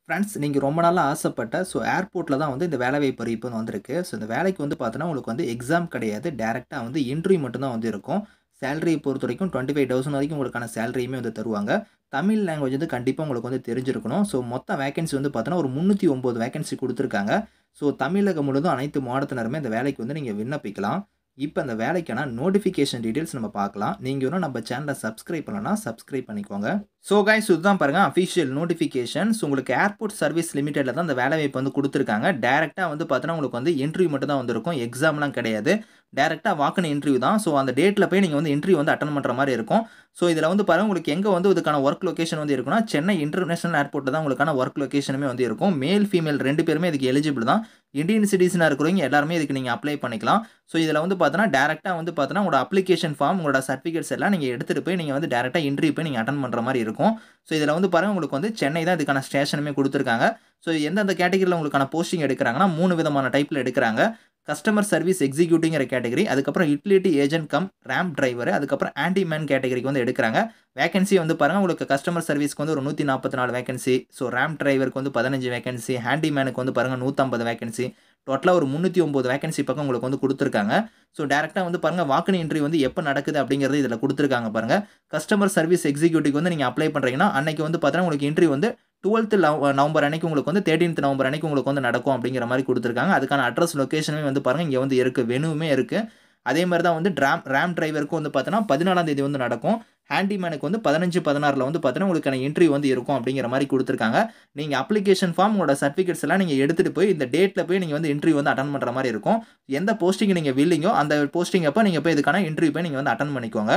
friends நீங்கள் ரொம்ப நாளாக ஆசைப்பட்ட ஸோ ஏர்போர்ட்டில் தான் வந்து இந்த வேலைவாய்ப்பு அறிவிப்பு வந்து வந்திருக்கு ஸோ இந்த வேலைக்கு வந்து பார்த்தோன்னா உங்களுக்கு வந்து எக்ஸாம் கிடையாது டேரெக்டாக வந்து இன்டர்வியூ மட்டும்தான் வந்து இருக்கும் சேலரியை பொறுத்த வரைக்கும் டுவெண்ட்டி ஃபைவ் தௌசண்ட் வரைக்கும் உங்களுக்கான சேலரியுமே வந்து தருவாங்க தமிழ் லாங்குவேஜ் வந்து கண்டிப்பாக உங்களுக்கு வந்து தெரிஞ்சிருக்கணும் ஸோ மொத்த வேகன்சி வந்து பார்த்தோன்னா ஒரு முந்நூற்றி ஒம்பது வேகன்சி கொடுத்துருக்காங்க ஸோ தமிழகம் முழுதும் அனைத்து மாவட்டத்தினருமே இந்த வேலைக்கு வந்து நீங்கள் விண்ணப்பிக்கலாம் இப்போ அந்த வேலைக்கான நோட்டிஃபிகேஷன் டீட்டெயில்ஸ் நம்ம பார்க்கலாம் நீங்கள் இன்னும் நம்ம சேனலை சப்ஸ்கிரைப் பண்ணலன்னா சப்ஸ்கிரைப் பண்ணிக்கோங்க ஸோ கைஸ் இதுதான் பாருங்கள் அஃபிஷியல் நோட்டிஃபிகேஷன்ஸ் உங்களுக்கு ஏர்போர்ட் சர்வீஸ் லிமிடெடில் தான் அந்த வேலை வாய்ப்பு வந்து கொடுத்துருக்காங்க டேரெக்டாக வந்து பார்த்தோன்னா உங்களுக்கு வந்து இன்டர்வியூ மட்டும் தான் வந்திருக்கும் எக்ஸாம்லாம் கிடையாது டேரெக்டாக வாக்கின இன்டர்வியூ தான் ஸோ அந்த டேட்டில் போய் நீங்கள் வந்து இன்டர்வியூ வந்து அட்டன் பண்ணுற மாதிரி இருக்கும் ஸோ இதில் வந்து பாருங்கள் உங்களுக்கு எங்கே வந்து இதுக்கான ஒர்க் லொக்கேஷன் வந்து இருக்குன்னா சென்னை இன்டர்நேஷனல் ஏர்போர்ட்டில் தான் உங்களுக்கான ஒர்க் லொக்கேஷனுமே வந்து இருக்கும் மேல் ஃபீமேல் ரெண்டு பேருமே இதுக்கு எலிஜிபிள் தான் இந்தியன் சிட்டிசனாக இருக்கிறவங்க எல்லாருமே இதுக்கு நீங்கள் அப்ளை பண்ணிக்கலாம் ஸோ இதில் வந்து பார்த்தோன்னா டேரெக்டாக வந்து பார்த்தோன்னா உங்களோட அப்ளிகேஷன் ஃபார்ம் உங்களோட சர்டிஃபிகேட்ஸ் எல்லாம் நீங்கள் எடுத்துகிட்டு போய் நீங்கள் வந்து டேரெக்டாக இன்டர்வியூ போய் நீங்கள் அட்டன் பண்ணுற மாதிரி இருக்கும் ஸோ இதில் வந்து பாருங்கள் உங்களுக்கு வந்து சென்னை தான் இதுக்கான ஸ்டேஷனுமே கொடுத்துருக்காங்க ஸோ எந்தெந்த கேட்டகரியில் உங்களுக்கான போஸ்டிங் எடுக்கிறாங்கன்னா மூணு விதமான டைப்பில் எடுக்கிறாங்க கஸ்டமர் சர்வீஸ் எக்ஸிக்யூட்டிங்கிற கேட்டகரி அதுக்கப்புறம் utility agent cum ramp driver அதுக்கப்புறம் ஆன்டி மேன் கேட்டகரிக்கு வந்து எடுக்கிறாங்க வேகன்சி வந்து பாருங்கள் உங்களுக்கு கஸ்டமர் சர்வீஸ்க்கு வந்து ஒரு நூற்றி நாற்பத்தி நாலு வேகன்சி ஸோ ரேம் டிரைவருக்கு வந்து பதினஞ்சு வேகன்சி ஹேண்டி மேனுக்கு வந்து பாருங்கள் நூற்றம்பது வேகன்சி டோட்டலாக ஒரு முந்நூற்றி ஒம்பது வேகன்சி பக்கம் உங்களுக்கு வந்து கொடுத்துருக்காங்க ஸோ டேரெக்டாக வந்து பாருங்கள் வாக்கின இன்டர்வியூ வந்து எப்போ நடக்குது அப்படிங்கிறது இதில் கொடுத்துருக்காங்க பாருங்கள் கஸ்டமர் சர்வீஸ் எக்ஸிக்யூட்டிவ் வந்து நீங்கள் அப்ளை பண்ணுறீங்கன்னா அன்னைக்கு வந்து பார்த்தீங்கன்னா உங்களுக்கு இன்டர்வியூ வந்து டுவெல்த்து நவம்பர் அன்னைக்கு உங்களுக்கு வந்து தேர்ட்டீன்த் நவம்பர் அன்னைக்கு உங்களுக்கு வந்து நடக்கும் அப்படிங்கிற மாதிரி கொடுத்துருக்காங்க அதுக்கான அட்ரஸ் லொக்கேஷனுமே வந்து பாருங்கள் இங்கே வந்து இருக்குது வெனுவுமே இருக்குது அதே மாதிரி தான் வந்து ட்ராம் ரேம் டிரைவருக்கும் வந்து பார்த்தோன்னா பதினாலாம் தேதி வந்து நடக்கும் ஹேண்டிமேனுக்கு வந்து பதினஞ்சு பதினாறில் வந்து பார்த்தீங்கன்னா உங்களுக்கான இன்டர்வியூ வந்து இருக்கும் அப்படிங்கிற மாதிரி கொடுத்துருக்காங்க நீங்கள் அப்ளிகேஷன் ஃபார்ம் உங்களோட சர்டிஃபிகேட்ஸ் எல்லாம் நீங்கள் எடுத்துகிட்டு போய் இந்த டேட்டில் போய் நீங்கள் வந்து இன்டர்வியூ வந்து அட்டன் பண்ணுற மாதிரி இருக்கும் எந்த போஸ்டிங் நீங்கள் வில்லிங்கோ அந்த போஸ்டிங் அப்போ நீங்கள் போய் இதுக்கான இன்டர்வியூ போய் நீங்கள் வந்து அட்டன் பண்ணிக்கோங்க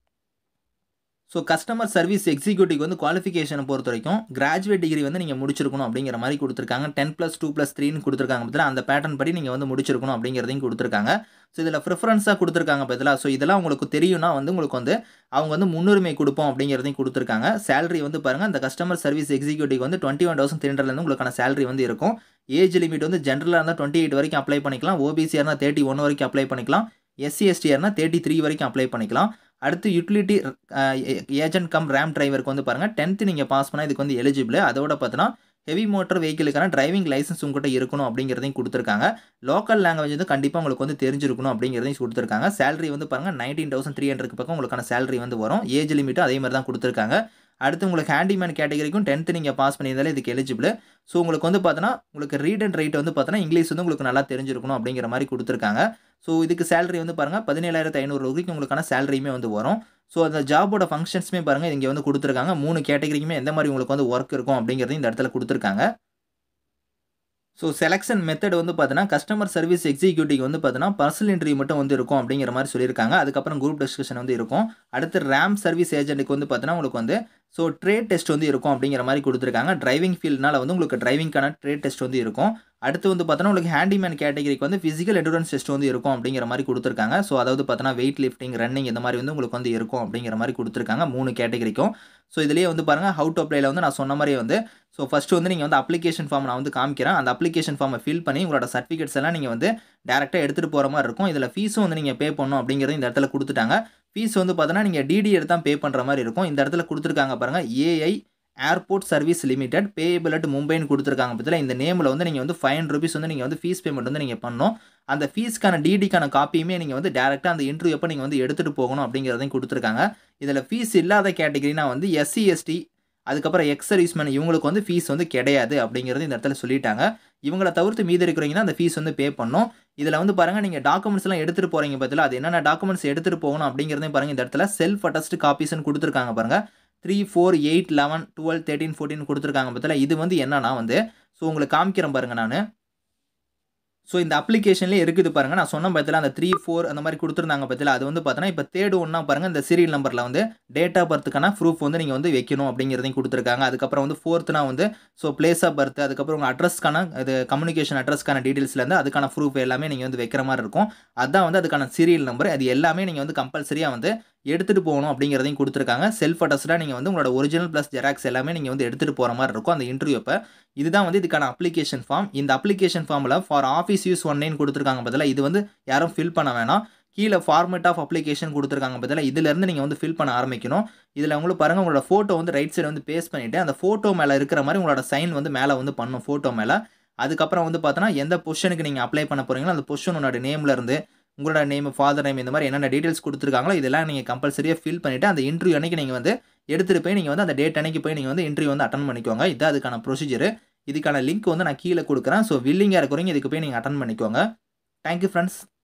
ஸோ கஸ்டமர் சர்வீஸ் எக்ஸிக்யூட்டிவ் வந்து குவாலிஃபிகேஷனை பொறுத்த வரைக்கும் கிராஜுவேட் டிகிரி வந்து நீங்கள் முடிச்சிருக்கணும் அப்படிங்கிற மாதிரி கொடுத்துருக்காங்க டென் ப்ளஸ் டூ ப்ளஸ் த்ரீன்னு கொடுத்துருக்காங்க பார்த்தீங்கன்னா அந்த பேட்டர்ன் படி நீங்கள் வந்து முடிச்சிருக்கணும் அப்படிங்கிறதையும் கொடுத்துருக்காங்க ஸோ இதில் ப்ரிஃபரன்ஸாக கொடுத்துருக்காங்க பார்த்தீங்களா ஸோ இதெல்லாம் உங்களுக்கு தெரியும்னா வந்து உங்களுக்கு வந்து அவங்க வந்து முன்னுரிமை கொடுப்போம் அப்படிங்கிறதையும் கொடுத்துருக்காங்க சேலரி வந்து பாருங்கள் அந்த கஸ்டமர் சர்வீஸ் எக்ஸிக்யூட்டிவ் வந்து டுவெண்ட்டி ஒன் தௌசண்ட் த்ரீ ஹண்ட்ரட்லேருந்து உங்களுக்கான சேலரி வந்து இருக்கும் ஏஜ் லிமிட் வந்து ஜென்ரலாக இருந்தால் டுவெண்ட்டி எயிட் வரைக்கும் அப்ளை பண்ணிக்கலாம் ஓபிசியாக இருந்தால் தேர்ட்டி ஒன் வரைக்கும் அப்ளை பண்ணிக்கலாம் எஸ்சி எஸ்டியாக இருந்தால் தேர்ட்டி த்ரீ வரைக்கும் அப்ளை பண்ணிக்கலாம் அடுத்து யூட்டிலிட்டி ஏஜென்ட் கம் ரேம் டிரைவருக்கு வந்து பாருங்கள் டென்த்து நீங்கள் பாஸ் பண்ணால் இதுக்கு வந்து எலிஜிபிள் அதோட பார்த்தீங்கன்னா ஹெவி மோட்டர் வெஹிக்கிளுக்கான டிரைவிங் லைசன்ஸ் உங்கள்கிட்ட இருக்கணும் அப்படிங்கிறதையும் கொடுத்துருக்காங்க லோக்கல் லாங்குவேஜ் வந்து கண்டிப்பாக உங்களுக்கு வந்து தெரிஞ்சிருக்கணும் அப்படிங்கிறதையும் கொடுத்துருக்காங்க சேலரி வந்து பாருங்கள் நைன்டீன் தௌசண்ட் த்ரீ ஹண்ட்ரட் பக்கம் உங்களுக்கான சேலரி வந்து வரும் ஏஜ் லிமிட்டும் அதே மாதிரி தான் கொடுத்துருக்காங்க அடுத்து உங்களுக்கு ஹேண்டிமேன் கேட்டகரிக்கும் டென்த்து நீங்கள் பாஸ் பண்ணியிருந்தாலே இதுக்கு எலிஜிபிள் ஸோ உங்களுக்கு வந்து பார்த்தோன்னா உங்களுக்கு ரீட் அண்ட் ரைட் வந்து பார்த்தோன்னா இங்கிலீஷ் வந்து உங்களுக்கு நல்லா தெரிஞ்சிருக்கணும் அப்படிங்கிற மாதிரி கொடுத்துருக்காங்க ஸோ இதுக்கு சேலரி வந்து பாருங்கள் பதினேழாயிரத்து ஐநூறு வரைக்கும் உங்களுக்கான சேலரியுமே வந்து வரும் ஸோ அந்த ஜாபோட ஃபங்க்ஷன்ஸுமே பாருங்கள் இங்கே வந்து கொடுத்துருக்காங்க மூணு கேட்டகரிக்குமே எந்த மாதிரி உங்களுக்கு வந்து ஒர்க் இருக்கும் அப்படிங்கிறது இந்த இடத்துல கொடுத்துருக்காங்க ஸோ செலெக்ஷன் மெத்தட் வந்து பார்த்தீங்கன்னா கஸ்டமர் சர்வீஸ் எக்ஸிக்யூட்டிவ் வந்து பார்த்தீங்கன்னா பர்சனல் இன்டர்வியூ மட்டும் வந்து இருக்கும் அப்படிங்கிற மாதிரி சொல்லியிருக்காங்க அதுக்கப்புறம் குரூப் டிஸ்கஷன் வந்து இருக்கும் அடுத்து ரேம் சர்வீஸ் ஏஜென்ட்டுக்கு வந்து பார்த்தீங்கன்னா உங்களுக்கு வந்து ஸோ ட்ரேட் டெஸ்ட் வந்து இருக்கும் அப்படிங்கிற மாதிரி கொடுத்துருக்காங்க டிரைவிங் ஃபீல்ட்னால வந்து உங்களுக்கு டிரைவிங்கான ட்ரேட் டெஸ்ட் வந்து இருக்கும் அடுத்து வந்து பார்த்தோன்னா உங்களுக்கு ஹேண்டிமேன் கேட்டகரிக்கு வந்து ஃபிசிக்கல் எண்டூரன்ஸ் டெஸ்ட் வந்து இருக்கும் அப்படிங்கிற மாதிரி கொடுத்துருக்காங்க ஸோ அதாவது பார்த்தோன்னா வெயிட் லிஃப்டிங் ரன்னிங் இந்த மாதிரி வந்து உங்களுக்கு வந்து இருக்கும் அப்படிங்கிற மாதிரி கொடுத்துருக்காங்க மூணு கேட்டகரிக்கும் ஸோ இதுலேயே வந்து பாருங்கள் ஹவு டு அப்ளைல வந்து நான் சொன்ன மாதிரி வந்து ஸோ ஃபஸ்ட்டு வந்து நீங்கள் வந்து அப்ளிகேஷன் ஃபார்ம் நான் வந்து காமிக்கிறேன் அந்த அப்ளிகேஷன் ஃபார்மை ஃபில் பண்ணி உங்களோட சர்டிஃபிகேட்ஸ் எல்லாம் நீங்கள் வந்து டேரெக்டாக எடுத்துகிட்டு போகிற மாதிரி இருக்கும் இதில் ஃபீஸும் வந்து நீங்கள் பே பண்ணணும் அப்படிங்கிறது இந்த இடத்துல கொடுத்துட்டாங்க ஃபீஸ் வந்து பார்த்தோன்னா நீங்கள் டிடி எடுத்து தான் பே பண்ணுற மாதிரி இருக்கும் இந்த இடத்துல கொடுத்துருக்காங்க பாருங்கள் AI airport service limited payable at மும்பைன்னு கொடுத்துருக்காங்க பற்றியில் இந்த நேமில் வந்து நீங்கள் வந்து ஃபைவ் ருபீஸ் வந்து நீங்கள் வந்து ஃபீஸ் பேமெண்ட் வந்து நீங்கள் பண்ணணும் அந்த ஃபீஸ்க்கான டிடிக்கான காப்பியுமே நீங்கள் வந்து டேரெக்டாக அந்த இன்டர்வியூ அப்போ நீங்கள் வந்து எடுத்துகிட்டு போகணும் அப்படிங்கிறதையும் கொடுத்துருக்காங்க இதில் ஃபீஸ் இல்லாத கேட்டகரினா வந்து எஸ்சி எஸ்டி அதுக்கப்புறம் எக்ஸ் சர்வீஸ்மேன் இவங்களுக்கு வந்து ஃபீஸ் வந்து கிடையாது அப்படிங்கிறது இந்த இடத்துல சொல்லிட்டாங்க இவங்களை தவிர்த்து மீதி இருக்கிறீங்கன்னா அந்த ஃபீஸ் வந்து பே பண்ணும் இதில் வந்து பாருங்கள் நீங்கள் டாக்குமெண்ட்ஸ்லாம் எடுத்துகிட்டு போகிறீங்க பதில் அது என்னென்ன டாக்குமெண்ட்ஸ் எடுத்துகிட்டு போகணும் அப்படிங்கிறதையும் பாருங்கள் இந்த இடத்துல செல்ஃப் அட்டஸ்ட் காப்பீஸ்னு கொடுத்துருக்காங்க பாருங்கள் three four eight eleven twelve thirteen fourteen கொடுத்துருக்காங்க பற்றில இது வந்து என்னன்னா வந்து ஸோ உங்களுக்கு காமிக்கிறேன் பாருங்கள் நான் ஸோ இந்த அப்ளிகேஷன்லேயே இருக்குது பாருங்கள் நான் சொன்ன பற்றில அந்த த்ரீ ஃபோர் அந்த மாதிரி கொடுத்துருந்தாங்க பற்றில அது வந்து பார்த்தோன்னா இப்போ தேர்டு ஒன்றா பாருங்கள் இந்த சீரியல் நம்பரில் வந்து டேட் ஆஃப் பர்த்துக்கான ப்ரூஃப் வந்து நீங்கள் வந்து வைக்கணும் அப்படிங்கிறதையும் கொடுத்துருக்காங்க அதுக்கப்புறம் வந்து ஃபோர்த்னா வந்து ஸோ பிளேஸ் ஆஃப் பர்த் அதுக்கப்புறம் உங்கள் அட்ரஸ்க்கான இது கம்யூனிகேஷன் அட்ரஸ்க்கான டீட்டெயில்ஸ்லேருந்து அதுக்கான ப்ரூஃப் எல்லாமே நீங்கள் வந்து வைக்கிற மாதிரி இருக்கும் அதுதான் வந்து அதுக்கான சீரியல் நம்பர் அது எல்லாமே நீங்கள் வந்து கம்பல்சரியாக வந்து எடுத்துகிட்டு போகணும் அப்படிங்கிறதையும் கொடுத்துருக்காங்க செல்ஃப் அட்டஸ்டாக நீங்கள் வந்து உங்களோட ஒரிஜினல் ப்ளஸ் ஜெராக்ஸ் எல்லாமே நீங்கள் வந்து எடுத்துகிட்டு போகிற மாதிரி இருக்கும் அந்த இன்டர்வியூ அப்போ இதுதான் வந்து இதுக்கான அப்ளிகேஷன் ஃபார்ம் இந்த அப்ளிகேஷன் ஃபார்மில் ஃபார் ஆஃபீஸ் யூஸ் ஒன்னேன்னு கொடுத்துருக்காங்க பதிலாக இது வந்து யாரும் ஃபில் பண்ண வேணாம் கீழே ஃபார்மேட் ஆஃப் அப்ளிகேஷன் கொடுத்துருக்காங்க பதிலாக இதிலேருந்து நீங்கள் வந்து ஃபில் பண்ண ஆரம்பிக்கணும் இதில் உங்களுக்கு பாருங்கள் உங்களோட ஃபோட்டோ வந்து ரைட் சைடு வந்து பேஸ்ட் பண்ணிவிட்டு அந்த ஃபோட்டோ மேலே இருக்கிற மாதிரி உங்களோட சைன் வந்து மேலே வந்து பண்ணும் ஃபோட்டோ மேலே அதுக்கப்புறம் வந்து பார்த்தோன்னா எந்த பொசிஷனுக்கு நீங்கள் அப்ளை பண்ண போகிறீங்களோ அந்த பொசிஷனோட நேமில் இருந்து உங்களோட நேம் ஃபாதர் நேம் இந்த மாதிரி என்னென்ன டீட்டெயில்ஸ் கொடுத்துருக்காங்களோ இதெல்லாம் நீங்கள் கம்பல்சரியாக ஃபில் பண்ணிவிட்டு அந்த இன்டர்வியூ அன்னைக்கு நீங்கள் வந்து எடுத்துகிட்டு போய் நீங்கள் வந்து அந்த டேட் அன்னைக்கு போய் நீங்கள் வந்து இன்டர்வியூ வந்து அட்டன் பண்ணிக்கோங்க இது அதுக்கான ப்ரொசீஜர் இதுக்கான லிங்க் வந்து நான் கீழே கொடுக்குறேன் ஸோ வில்லிங்காக இருக்கிறவங்க இதுக்கு போய் நீங்கள் அட்டன் பண்ணிக்கோங்க தேங்க்யூ ஃப்ரெண்ட்ஸ்